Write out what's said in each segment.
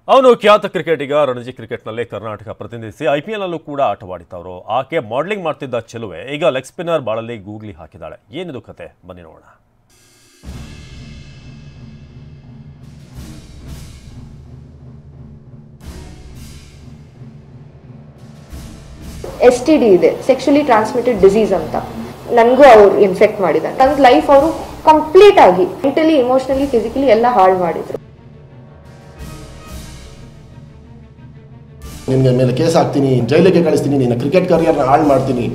ಅವನು ಖ್ಯಾತ ಕ್ರಿಕೆಟಿಗ ರಣಜಿ ಕ್ರಿಕೆಟ್ನಲ್ಲಿ ಕರ್ನಾಟಕ ಪ್ರತಿನಿಧಿಸಿ ಐ ಪಿ ಎಲ್ ಕೂಡ ಆಟವಾಡಿದ್ದವರು ಆಕೆ ಮಾಡಲಿಂಗ್ ಮಾಡ್ತಿದ್ದ ಚೆಲುವೆ ಈಗ ಲೆಗ್ ಸ್ಪಿನ್ನರ್ ಬಾಳಲ್ಲಿ ಗೂಗ್ಲಿ ಹಾಕಿದ್ದಾಳೆ ಏನಿದು ಕತೆ ಬನ್ನಿ ನೋಡೋಣ ಎಸ್ ಟಿ ಡಿ ಇದೆ ಸೆಕ್ಷುಲಿ ಟ್ರಾನ್ಸ್ಮಿಟೆಡ್ ಡಿಸೀಸ್ ಅಂತ ನನಗೂ ಅವ್ರು ಇನ್ಫೆಕ್ಟ್ ಮಾಡಿದ್ದಾರೆ ನನ್ನ ಲೈಫ್ ಅವರು ಕಂಪ್ಲೀಟ್ ಆಗಿ ಮೆಂಟಲಿ ಇಮೋಷನಲಿ ಫಿಸಿಕಲಿ ಎಲ್ಲ ಹಾಳು ಮಾಡಿದ್ರು ನಿನ್ನ ಮೇಲೆ ಕೇಸ್ ಹಾಕ್ತೀನಿ ಜೈಲಿಗೆ ಕಳಿಸ್ತೀನಿ ನಿನ್ನ ಕ್ರಿಕೆಟ್ ಕರಿಯರ್ನ ಹಾಳು ಮಾಡ್ತೀನಿ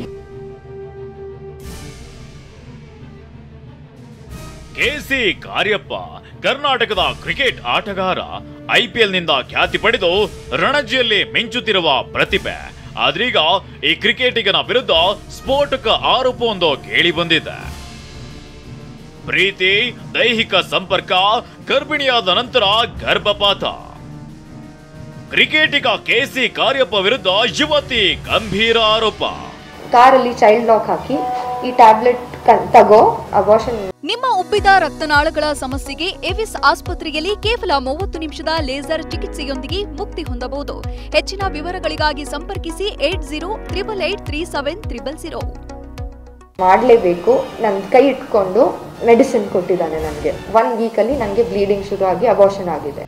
ಕೆಸಿ ಕಾರ್ಯಪ್ಪ ಕರ್ನಾಟಕದ ಕ್ರಿಕೆಟ್ ಆಟಗಾರ ಐಪಿಎಲ್ ನಿಂದ ಖ್ಯಾತಿ ಪಡೆದು ರಣಜಿಯಲ್ಲಿ ಮಿಂಚುತ್ತಿರುವ ಪ್ರತಿಭೆ ಆದ್ರೀಗ ಈ ಕ್ರಿಕೆಟಿಗನ ವಿರುದ್ಧ ಸ್ಫೋಟಕ ಆರೋಪವೊಂದು ಕೇಳಿ ಬಂದಿದೆ ಪ್ರೀತಿ ದೈಹಿಕ ಸಂಪರ್ಕ ಗರ್ಭಿಣಿಯಾದ ನಂತರ ಗರ್ಭಪಾತ ಕ್ರಿಕೆಟಿಗ ಕೆಸಿ ಕಾರ್ಯಪ್ಪ ವಿರುದ್ಧ ಯುವತಿ ಗಂಭೀರ ಆರೋಪ ಕಾರಲ್ಲಿ ಚೈಲ್ಡ್ ಲಾಕ್ ಹಾಕಿ ಈ ಟ್ಯಾಬ್ಲೆಟ್ ತಗೋ ಅಬಾರ್ಷನ್ ನಿಮ್ಮ ಉಬ್ಬಿದ ರಕ್ತನಾಳಗಳ ಸಮಸ್ಯೆಗೆ ಎವಿಸ್ ಆಸ್ಪತ್ರೆಯಲ್ಲಿ ಕೇವಲ ಮೂವತ್ತು ನಿಮಿಷದ ಲೇಸರ್ ಚಿಕಿತ್ಸೆಯೊಂದಿಗೆ ಮುಕ್ತಿ ಹೊಂದಬಹುದು ಹೆಚ್ಚಿನ ವಿವರಗಳಿಗಾಗಿ ಸಂಪರ್ಕಿಸಿ eight zero triple eight three seven triple zero ಮಾಡಲೇಬೇಕು ನನ್ನ ಕೈ ಇಟ್ಕೊಂಡು ಮೆಡಿಸಿನ್ ಕೊಟ್ಟಿದ್ದಾನೆ ನನಗೆ ಒನ್ ವೀಕಲ್ಲಿ ನನಗೆ ಬ್ಲೀಡಿಂಗ್ ಶುರು ಆಗಿ ಅಬಾರ್ಷನ್ ಆಗಿದೆ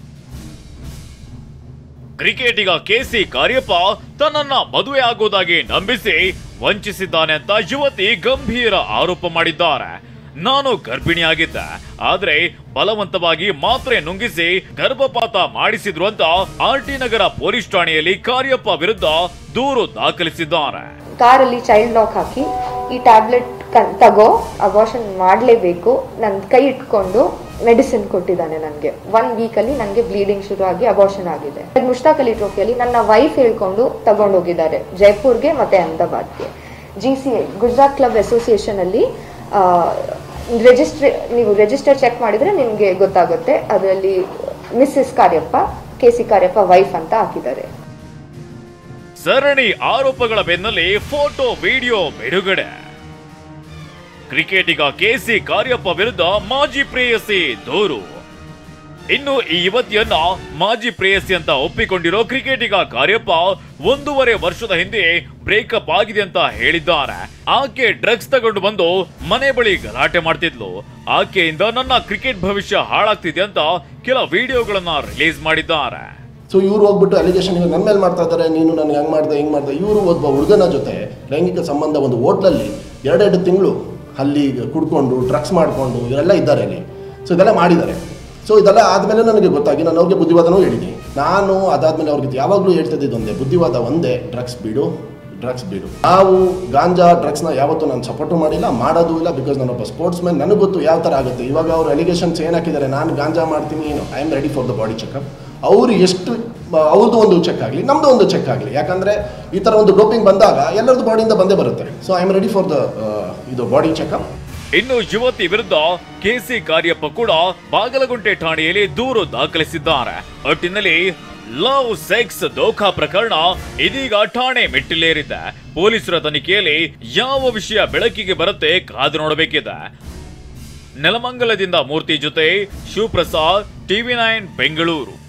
ಕ್ರಿಕೆಟಿಗ ಕೆಸಿ ಕಾರ್ಯಪ್ಪ ತನ್ನನ್ನ ಮದುವೆ ಆಗೋದಾಗಿ ನಂಬಿಸಿ ವಂಚಿಸಿದ್ದಾನೆ ಅಂತ ಯುವತಿ ಗಂಭೀರ ಆರೋಪ ಮಾಡಿದ್ದಾರೆ ನಾನು ಗರ್ಭಿಣಿಯಾಗಿದ್ದೆ ಆದ್ರೆ ಬಲವಂತವಾಗಿ ಮಾತ್ರೆ ನುಂಗಿಸಿ ಗರ್ಭಪಾತ ಮಾಡಿಸಿದ್ರು ಅಂತ ಆರ್ ಟಿ ನಗರ ಪೊಲೀಸ್ ಠಾಣೆಯಲ್ಲಿ ಕಾರ್ಯಪ್ಪ ವಿರುದ್ಧ ದೂರು ದಾಖಲಿಸಿದ್ದಾರೆ ಕಾರಲ್ಲಿ ಚೈಲ್ಡ್ ಲಾಕ್ ಹಾಕಿ ಈ ಟ್ಯಾಬ್ಲೆಟ್ ತಗೋ ಅಬಾರ್ಷನ್ ಮಾಡಲೇಬೇಕು ನನ್ನ ಕೈ ಇಟ್ಕೊಂಡು ಮೆಡಿಸಿನ್ ಕೊಟ್ಟಿದ್ದಾನೆ ನನಗೆ ಒನ್ ವೀಕಲ್ಲಿ ನನಗೆ ಬ್ಲೀಡಿಂಗ್ ಶುರು ಆಗಿ ಅಬಾರ್ಷನ್ ಆಗಿದೆ ಮುಷ್ತಾಕ್ ಅಲಿ ಟ್ರೋಫಿಯಲ್ಲಿ ನನ್ನ ವೈಫ್ ಹೇಳ್ಕೊಂಡು ತಗೊಂಡೋಗಿದ್ದಾರೆ ಜೈಪುರ್ಗೆ ಮತ್ತೆ ಅಹಮದಾಬಾದ್ಗೆ G C I Gujarat club association ಅಲ್ಲಿ ರಿಜಿಸ್ಟ್ರಿ ನೀವು ರಿಜಿಸ್ಟರ್ ಚೆಕ್ ಮಾಡಿದ್ರೆ ನಿಮಗೆ ಗೊತ್ತಾಗುತ್ತೆ ಅದರಲ್ಲಿ missus Cariappa K C Cariappa wife ಅಂತ ಹಾಕಿದ್ದಾರೆ ಸರಣಿ ಆರೋಪಗಳ ಬೆನ್ನಲ್ಲೇ ಫೋಟೋ ವಿಡಿಯೋ ಬಿಡುಗಡೆ ಕ್ರಿಕೆಟಿಗ ಕೆಸಿ ಕಾರ್ಯಪ್ಪ ವಿರುದ್ಧ ಮಾಜಿ ಪ್ರೇಯಸಿ ದೂರು ಇನ್ನು ಈ ಯುವತಿಯನ್ನ ಮಾಜಿ ಪ್ರೇಯಸಿ ಅಂತ ಒಪ್ಪಿಕೊಂಡಿರೋ ಕ್ರಿಕೆಟಿಗ ಕಾರ್ಯಪ್ಪ ಒಂದೂವರೆ ವರ್ಷದ ಹಿಂದೆ ಬ್ರೇಕಪ್ ಆಗಿದೆ ಅಂತ ಹೇಳಿದ್ದಾರೆ ಆಕೆ ಡ್ರಗ್ಸ್ ತಗೊಂಡು ಬಂದು ಮನೆ ಬಳಿ ಗಲಾಟೆ ಮಾಡ್ತಿದ್ಲು ಆಕೆಯಿಂದ ನನ್ನ ಕ್ರಿಕೆಟ್ ಭವಿಷ್ಯ ಹಾಳಾಗ್ತಿದೆ ಅಂತ ಕೆಲ ವಿಡಿಯೋಗಳನ್ನ ರಿಲೀಸ್ ಮಾಡಿದ್ದಾರೆ ಸೊ ಇವ್ರು ಹೋಗ್ಬಿಟ್ಟು ಅಲಿಗೇಷನ್ ಇವಾಗ ನನ್ನ ಮೇಲೆ ಮಾಡ್ತಾ ಇದ್ದಾರೆ ನೀನು ನನಗೆ ಹಂಗೆ ಮಾಡ್ದೆ ಹಿಂಗೆ ಮಾಡ್ದೆ ಇವರು ಒಬ್ಬ ಹುಡುಗನ ಜೊತೆ ಲೈಂಗಿಕ ಸಂಬಂಧ ಒಂದು ಹೋಟ್ಲಲ್ಲಿ ಎರಡೆರಡು ತಿಂಗಳು ಅಲ್ಲಿ ಕುಡ್ಕೊಂಡು ಡ್ರಗ್ಸ್ ಮಾಡಿಕೊಂಡು ಇವರೆಲ್ಲ ಇದ್ದಾರೆ ಅಲ್ಲಿ ಸೊ ಇದೆಲ್ಲ ಮಾಡಿದ್ದಾರೆ ಸೊ ಇದೆಲ್ಲ ಆದಮೇಲೆ ನನಗೆ ಗೊತ್ತಾಗಿ ನಾನು ಅವ್ರಿಗೆ ಬುದ್ಧಿವಾದನೂ ಹೇಳಿದ್ದೀನಿ ನಾನು ಅದಾದಮೇಲೆ ಅವ್ರಿಗೆ ಯಾವಾಗಲೂ ಹೇಳ್ತಿದ್ದಿದ್ದು ಒಂದೇ ಬುದ್ಧಿವಾದ ಒಂದೇ ಡ್ರಗ್ಸ್ ಬಿಡು ಡ್ರಗ್ಸ್ ಬಿಡು ನಾವು ಗಾಂಜಾ ಡ್ರಗ್ಸ್ನ ಯಾವತ್ತೂ ನಾನು ಸಪೋರ್ಟು ಮಾಡಿಲ್ಲ ಮಾಡೋದು ಇಲ್ಲ ಬಿಕಾಸ್ ನಾನೊಬ್ಬ ಸ್ಪೋರ್ಟ್ಸ್ ಮ್ಯಾನ್ ನನಗೆ ಗೊತ್ತು ಯಾವ ಥರ ಆಗುತ್ತೆ ಇವಾಗ ಅವ್ರು ಅಲಿಗೇಷನ್ಸ್ ಏನು ಹಾಕಿದ್ದಾರೆ ನಾನು ಗಾಂಜಾ ಮಾಡ್ತೀನಿ I am ready for the body checkup ಅವರು ಎಷ್ಟು ಬ- ಅವ್ರದ್ದು ಒಂದು ಚೆಕ್ ಆಗಲಿ ನಮ್ಮದು ಒಂದು ಚೆಕ್ ಆಗಲಿ ಯಾಕಂದರೆ ಈ ಥರ ಒಂದು ಡೋಪಿಂಗ್ ಬಂದಾಗ ಎಲ್ಲರದ್ದು ಬಾಡಿಯಿಂದ ಬಂದೇ ಬರುತ್ತೆ so I am ready for the ಇದು ಬಾಡಿ ಚೆಕಪ್ ಇನ್ನು ಯುವತಿ ವಿರುದ್ಧ ಕೆಸಿ ಕಾರ್ಯಪ್ಪ ಕೂಡ ಬಾಗಲಗುಂಟೆ ಠಾಣೆಯಲ್ಲಿ ದೂರು ದಾಖಲಿಸಿದ್ದಾರೆ ಒಟ್ಟಿನಲ್ಲಿ ಲವ್ ಸೆಕ್ಸ್ ದೋಖಾ ಪ್ರಕರಣ ಇದೀಗ ಠಾಣೆ ಮೆಟ್ಟಿಲೇರಿದೆ ಪೊಲೀಸರ ತನಿಖೆಯಲ್ಲಿ ಯಾವ ವಿಷಯ ಬೆಳಕಿಗೆ ಬರುತ್ತೆ ಕಾದು ನೋಡಬೇಕಿದೆ ನೆಲಮಂಗಲದಿಂದ ಮೂರ್ತಿ ಜೊತೆ ಶಿವಪ್ರಸಾದ್ ಟಿವಿ ನೈನ್ ಬೆಂಗಳೂರು